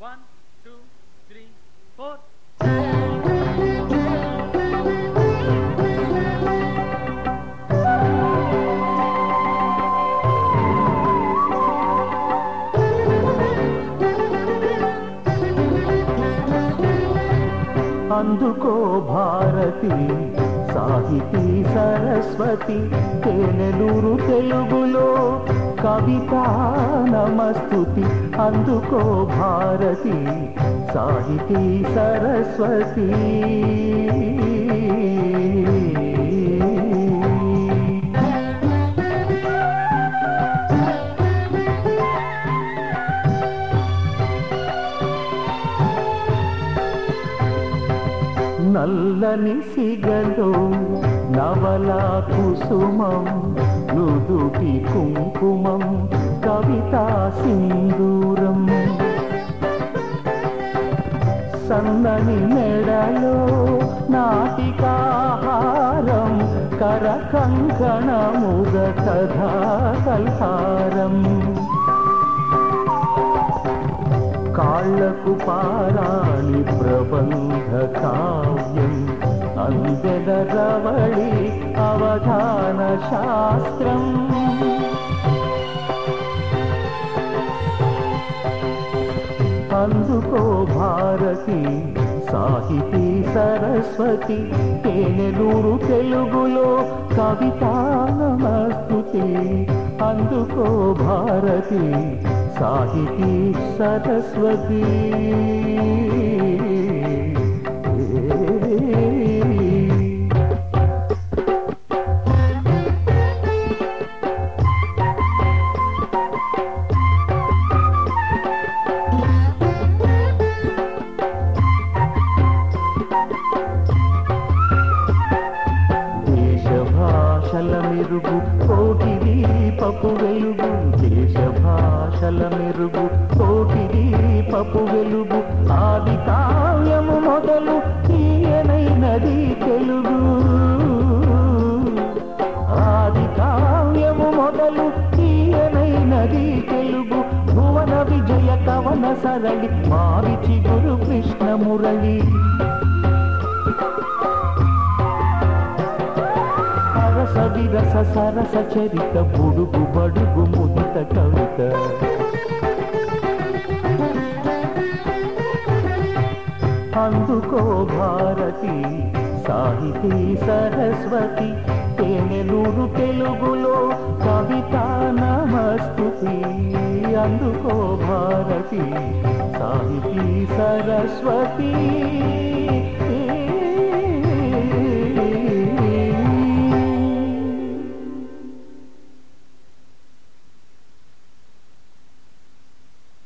one two three four అందుకో భారతి సాహితీ సరస్వతి తేనెలూరు తెలుగులో కవిత నమస్తుతి అందుకో భారతి సాహితీ సరస్వతి నల్లని సిగలో నవలా కుసుమం నుదుటి కుంకుమం కవితా సింధూరం సన్నని మెడలో నాటికాహారం కర కంకణముగ కథా కల్హారం కాళ్లకు పారాణి ప్రబంధ కావ్యం అందెల రవళి అవధాన శాస్త్రం అందుకో భారతి సాహితీ సరస్వతి తేనెలూరు తెలుగులో కవితా నమస్తుతి అందుకో భారతి సాహితీ సరస్వతి దేశ భాషల మెరుగు కోటి దీపపు వెలుగు దేశ భాషల మెరుగు కోటి దీపపు వెలుగు ఆది కావ్యము మొదలు తీయనైనది తెలుగు ఆది కావ్యము మొదలు తీయనైనది తెలుగు భువన విజయ కవన సరళి మావిచి గురు కృష్ణ మురళి సరస విరస సరస చరిత బుడుగు బడుగు ముదిత కవిత అందుకో భారతి సాహితీ సరస్వతి తేనెలూరు తెలుగులో కవిత నమస్తుతి అందుకో భారతి సాహితీ సరస్వతి